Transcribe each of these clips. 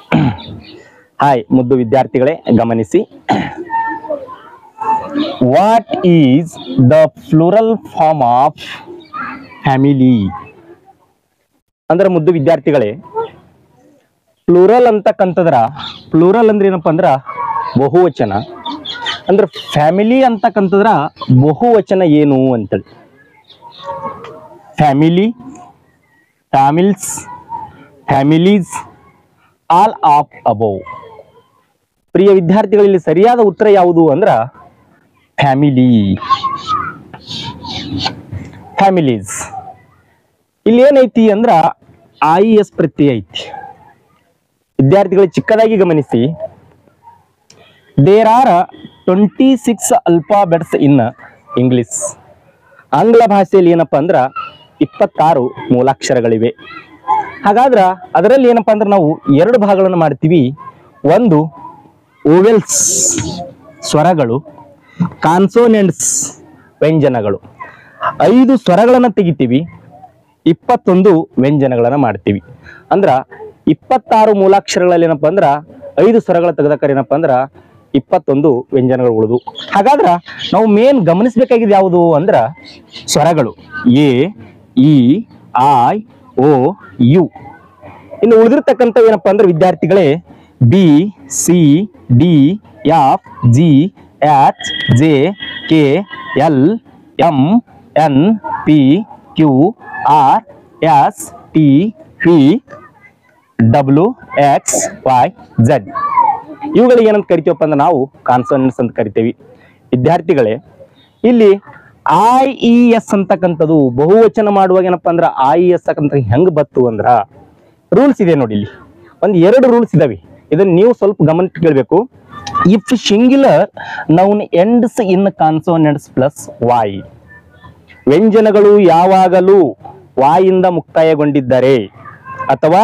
hi ಮುದ್ದು ವಿದ್ಯಾರ್ಥಿಗಳೇ ಗಮನಿಸಿ what is the plural form of family ಅಂದ್ರೆ ಮುದ್ದು ವಿದ್ಯಾರ್ಥಿಗಳೇ ಪ್ಲೂರಲ್ ಅಂತಕ್ಕಂಥದ್ರ ಪ್ಲೂರಲ್ ಅಂದ್ರೆ ಏನಪ್ಪಾ ಅಂದ್ರ ಬಹುವಚನ ಅಂದ್ರೆ ಫ್ಯಾಮಿಲಿ ಅಂತಕ್ಕಂಥದ್ರ ಬಹುವಚನ ಏನು ಅಂತೇಳಿ family families families all of above ಪ್ರಿಯ ವಿದ್ಯಾರ್ಥಿಗಳಲ್ಲಿ ಸರಿಯಾದ ಉತ್ತರ ಯಾವುದು ಅಂದ್ರ ಫ್ಯಾಮಿಲಿ ಫ್ಯಾಮಿಲೀಸ್ ಇಲ್ಲಿ ಏನೈತಿ ಅಂದ್ರ ಐ ಎಸ್ ಪ್ರತ್ಯಯ ಐತಿ ವಿದ್ಯಾರ್ಥಿಗಳು ಚಿಕ್ಕದಾಗಿ ಗಮನಿಸಿ there are twenty six alphabets in English ಆಂಗ್ಲ ಭಾಷೆಯಲ್ಲಿ ಏನಪ್ಪಾ ಅಂದ್ರ ಇಪ್ಪತ್ತಾರು ಮೂಲಾಕ್ಷರಗಳಿವೆ ಹಾಗಾದ್ರ ಅದರಲ್ಲಿ ಏನಪ್ಪಾ ಅಂದ್ರೆ ನಾವು ಎರಡು ಭಾಗಗಳನ್ನು ಮಾಡ್ತೀವಿ ಒಂದು ಓವೆಲ್ಸ್ ಸ್ವರಗಳು ಕಾನ್ಸೋನೆಂಟ್ಸ್ ವ್ಯಂಜನಗಳು ಐದು ಸ್ವರಗಳನ್ನು ತೆಗಿತೀವಿ ಇಪ್ಪತ್ತೊಂದು ವ್ಯಂಜನಗಳನ್ನ ಮಾಡ್ತೀವಿ ಅಂದ್ರ ಇಪ್ಪತ್ತಾರು ಮೂಲಾಕ್ಷರಗಳಲ್ಲಿ ಏನಪ್ಪಾ ಅಂದ್ರ ಐದು ಸ್ವರಗಳ ತೆಗೆದಕ್ಕಾರ ಏನಪ್ಪಾ ಅಂದ್ರ ಇಪ್ಪತ್ತೊಂದು ವ್ಯಂಜನಗಳು ಉಳಿದು ಹಾಗಾದ್ರ ನಾವು ಮೇನ್ ಗಮನಿಸಬೇಕಾಗಿದೆ ಯಾವುದು ಅಂದ್ರ ಸ್ವರಗಳು A E I O U ಇನ್ನು ಉಳಿದಿರ್ತಕ್ಕಂಥ ಏನಪ್ಪಾ ಅಂದ್ರೆ ವಿದ್ಯಾರ್ಥಿಗಳೇ B C D F G H J K L M N P Q R S T P W X Y Z ಇವುಗಳಿಗೆ ಏನಂತ ಕರಿತೀವಪ್ಪ ಅಂದ್ರೆ ನಾವು ಕಾನ್ಸನೆಂಟ್ಸ್ ಅಂತ ಕರಿತೀವಿ ವಿದ್ಯಾರ್ಥಿಗಳೇ ಇಲ್ಲಿ ಐ ಇ ಎಸ್ ಅಂತಕ್ಕಂಥದ್ದು ಬಹುವಚನ ಮಾಡುವಾಗ ಏನಪ್ಪಾ ಅಂದ್ರೆ ಐ ಎಸ್ ಅಂತ ಹೆಂಗ್ ಬತ್ತು ಅಂದ್ರ ರೂಲ್ಸ್ ಇದೆ ನೋಡಿ ಇಲ್ಲಿ ಒಂದ್ ಎರಡು ರೂಲ್ಸ್ ಇದಾವೆ ಇದನ್ನ ನೀವು ಸ್ವಲ್ಪ ಗಮನ ಕೇಳಬೇಕು if singular noun ends in consonants plus Y ವ್ಯಂಜನಗಳು ಯಾವಾಗಲೂ ವಾಯಿಂದ ಮುಕ್ತಾಯಗೊಂಡಿದ್ದರೆ ಅಥವಾ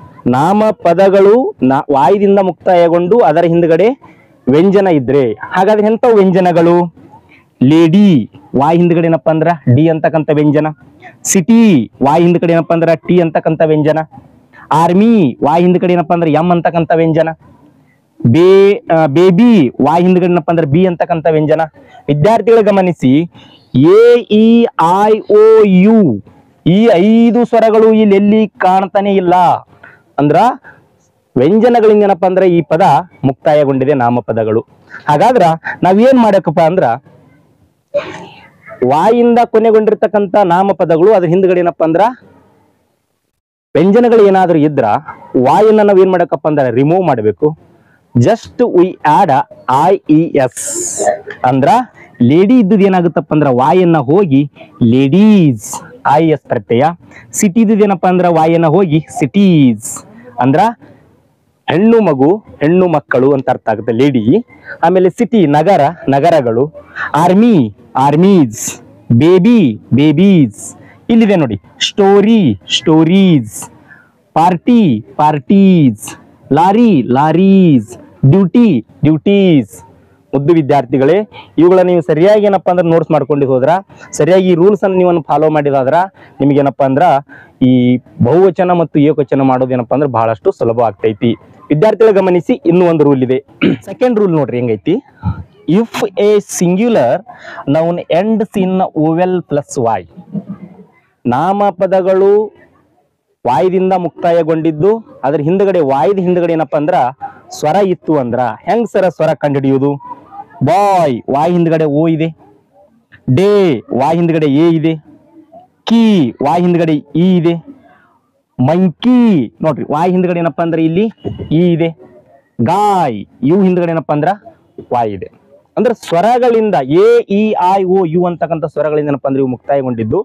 ನಾಮಪದಗಳು ನಾ ವಾಯುದಿಂದ ಮುಕ್ತಾಯಗೊಂಡು ಅದರ ಹಿಂದ್ಗಡೆ ವ್ಯಂಜನ ಇದ್ರೆ ಹಾಗಾದ್ರೆ ಎಂಥವು ವ್ಯಂಜನಗಳು ಲೇಡಿ ವಾಯ್ ಹಿಂದ್ಗಡೆ ಏನಪ್ಪಾ ಅಂದ್ರ ಡಿ ಅಂತಕ್ಕಂಥ ವ್ಯಂಜನ ಸಿಟಿ ವಾಯ್ ಹಿಂದ್ಗಡೆ ಏನಪ್ಪಾ ಅಂದ್ರ ಟಿ ಅಂತಕ್ಕಂಥ ವ್ಯಂಜನ ಆರ್ಮಿ ವಾಯ್ ಹಿಂದ್ಗಡೆ ಏನಪ್ಪಾ ಅಂದ್ರ ಎಂ ಅಂತಕ್ಕಂಥ ವ್ಯಂಜನ ಬೇ ಬೇಬಿ ವಾಯ್ ಹಿಂದ್ಗಡೆ ಏನಪ್ಪಾ ಅಂದ್ರೆ ಬಿ ಅಂತಕ್ಕಂಥ ವ್ಯಂಜನ ವಿದ್ಯಾರ್ಥಿಗಳು ಗಮನಿಸಿ A E I O U ಈ ಐದು ಸ್ವರಗಳು ಇಲ್ಲಿ ಎಲ್ಲಿ ಕಾಣ್ತಾನೆ ಇಲ್ಲ ಅಂದ್ರ ವ್ಯಂಜನಗಳಿಂದ ಏನಪ್ಪಾ ಅಂದ್ರೆ ಈ ಪದ ಮುಕ್ತಾಯಗೊಂಡಿದೆ ನಾಮಪದಗಳು ಹಾಗಾದ್ರ ನಾವೇನ್ ಮಾಡಬೇಕಪ್ಪ ಅಂದ್ರ ವಾಯಿಂದ ಕೊನೆಗೊಂಡಿರ್ತಕ್ಕಂಥ ನಾಮಪದಗಳು ಅದ್ರ ಹಿಂದ್ಗಡೆ ಏನಪ್ಪಾ ಅಂದ್ರ ವ್ಯಂಜನಗಳು ಏನಾದ್ರೂ ಇದ್ರ ವಾಯನ್ನ ನಾವ್ ಏನ್ ಮಾಡಬೇಕಪ್ಪ ಅಂದ್ರೆ ರಿಮೂವ್ ಮಾಡಬೇಕು just we add I E S ಅಂದ್ರ ಲೇಡಿ ಇದ್ದದ್ದು ಏನಾಗುತ್ತಪ್ಪ ಅಂದ್ರ ವಾಯನ್ನ ಹೋಗಿ ಲೇಡೀಸ್ ಐ ಎಸ್ ಪ್ರತ್ಯಯ ಸಿಟಿ ಏನಪ್ಪಾ ಅಂದ್ರ ವಾಯನ್ನ ಹೋಗಿ ಸಿಟೀಸ್ ಅಂದ್ರ ಹೆಣ್ಣು ಮಗು ಹೆಣ್ಣು ಮಕ್ಕಳು ಅಂತ ಅರ್ಥ ಆಗುತ್ತೆ ಲೇಡಿ ಆಮೇಲೆ ಸಿಟಿ ನಗರ ನಗರಗಳು ಆರ್ಮಿ ಆರ್ಮೀಸ್ ಬೇಬಿ ಬೇಬೀಸ್ ಇಲ್ಲಿದೆ ನೋಡಿ story stories party parties lorry lorries duty duties ಮುದ್ದು ವಿದ್ಯಾರ್ಥಿಗಳೇ ಇವುಗಳ ನೀವು ಸರಿಯಾಗಿ ಏನಪ್ಪಾ ಅಂದ್ರೆ ನೋಟ್ಸ್ ಮಾಡ್ಕೊಂಡು ಹೋದ್ರ ಸರಿಯಾಗಿ ಈ ರೂಲ್ಸ್ ಅನ್ನು ನೀವು ಫಾಲೋ ಮಾಡಿದಾದ್ರ ನಿಮಗೇನಪ್ಪಾ ಅಂದ್ರ ಈ ಬಹುವಚನ ಮತ್ತು ಏಕವಚನ ಮಾಡೋದೇನಪ್ಪಾ ಅಂದ್ರೆ ಬಹಳಷ್ಟು ಸುಲಭ ಆಗ್ತೈತಿ ವಿದ್ಯಾರ್ಥಿಗಳು ಗಮನಿಸಿ ಇನ್ನೂ ಒಂದು ರೂಲ್ ಇದೆ ಸೆಕೆಂಡ್ ರೂಲ್ ನೋಡ್ರಿ ಹೆಂಗೈತಿ if a singular noun ends in vowel plus Y ನಾಮಪದಗಳು ವಾಯುದಿಂದ ಮುಕ್ತಾಯಗೊಂಡಿದ್ದು ಅದ್ರ ಹಿಂದ್ಗಡೆ ವಾಯುದ ಹಿಂದ್ಗಡೆ ಏನಪ್ಪಾ ಅಂದ್ರ ಸ್ವರ ಇತ್ತು ಅಂದ್ರ ಹೆಂಗ್ ಸರ ಸ್ವರ ಕಂಡುಹಿಡಿಯುವುದು ಬಾಯ್ ವಾಯ್ ಹಿಂದ್ಗಡೆ ಓ ಇದೆ ಡೇ ವಾಯ್ ಹಿಂದ್ಗಡೆ ಎ ಇದೆ ಕೀ ವಾಯ್ ಹಿಂದ್ಗಡೆ ಇ ಇದೆ ಮಂಕಿ ನೋಡ್ರಿ ವಾಯ್ ಹಿಂದ್ಗಡೆ ಏನಪ್ಪಾ ಅಂದ್ರೆ ಇಲ್ಲಿ ಇ ಇದೆ ಗಾಯ್ ಇವು ಹಿಂದ್ಗಡೆ ಏನಪ್ಪಾ ಅಂದ್ರ ವಾಯ್ ಇದೆ ಅಂದ್ರೆ ಸ್ವರಗಳಿಂದ A E I O U ಅಂತಕ್ಕಂಥ ಸ್ವರಗಳಿಂದ ಏನಪ್ಪಾ ಅಂದ್ರೆ ಇವು ಮುಕ್ತಾಯಗೊಂಡಿದ್ದು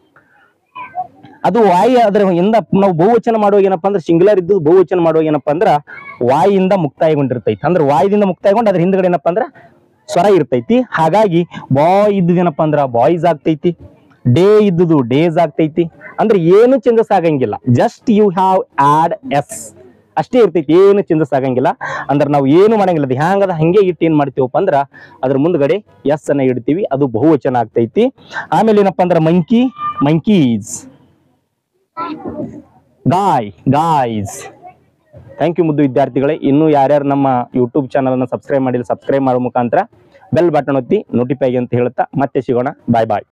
ಅದು ವಾಯು ಅದರ ಇಂದ ನಾವು ಬಹುವಚನ ಮಾಡುವಾಗ ಏನಪ್ಪಾ ಅಂದ್ರೆ ಸಿಂಗುಲರ್ ಇದ್ದು ಬಹುವಚನ ಮಾಡುವಾಗ ಏನಪ್ಪಾ ಅಂದ್ರ ವಾಯಿಂದ ಮುಕ್ತಾಯಗೊಂಡಿರ್ತೈತಿ ಅಂದ್ರೆ ವಾಯುದಿಂದ ಮುಕ್ತಾಯಗೊಂಡು ಅದ್ರ ಹಿಂದ್ಗಡೆ ಏನಪ್ಪಾ ಅಂದ್ರ ಸ್ವರ ಇರ್ತೈತಿ ಹಾಗಾಗಿ ಬಾಯ್ ಇದ್ದುದು ಏನಪ್ಪಾ ಅಂದ್ರ ಬಾಯ್ಸ್ ಆಗ್ತೈತಿ ಡೇ ಇದ್ದುದು ಡೇಸ್ ಆಗ್ತೈತಿ ಅಂದ್ರೆ ಏನು ಚೇಂಜಸ್ ಆಗಂಗಿಲ್ಲ just you have add S ಅಷ್ಟೇ ಇರ್ತೈತಿ ಏನು ಚೇಂಜಸ್ ಆಗಂಗಿಲ್ಲ ಅಂದ್ರೆ ನಾವು ಏನು ಮಾಡಂಗಿಲ್ಲ ಅದು ಹ್ಯಾಂಗದ ಹಂಗೆ ಇಟ್ಟು ಏನ್ ಮಾಡ್ತೀವಪ್ಪ ಅಂದ್ರ ಅದ್ರ ಮುಂದ್ಗಡೆ ಎಸ್ ಅನ್ನ ಇಡ್ತೀವಿ ಅದು ಬಹುವಚನ ಆಗ್ತೈತಿ ಆಮೇಲೆ ಏನಪ್ಪಾ ಅಂದ್ರ monkey monkeys guy guys thank you ಮುದ್ದು ವಿದ್ಯಾರ್ಥಿಗಳೇ ಇನ್ನೂ ಯಾರ್ಯಾರು ನಮ್ಮ ಯೂಟ್ಯೂಬ್ ಚಾನಲನ್ನು ಸಬ್ಸ್ಕ್ರೈಬ್ ಮಾಡಿಲ್ಲ ಸಬ್ಸ್ಕ್ರೈಬ್ ಮಾಡೋ ಮುಖಾಂತರ ಬೆಲ್ ಬಟನ್ ಒತ್ತಿ ನೋಟಿಫೈ ಅಂತ ಹೇಳ್ತಾ ಮತ್ತೆ ಸಿಗೋಣ ಬಾಯ್ ಬಾಯ್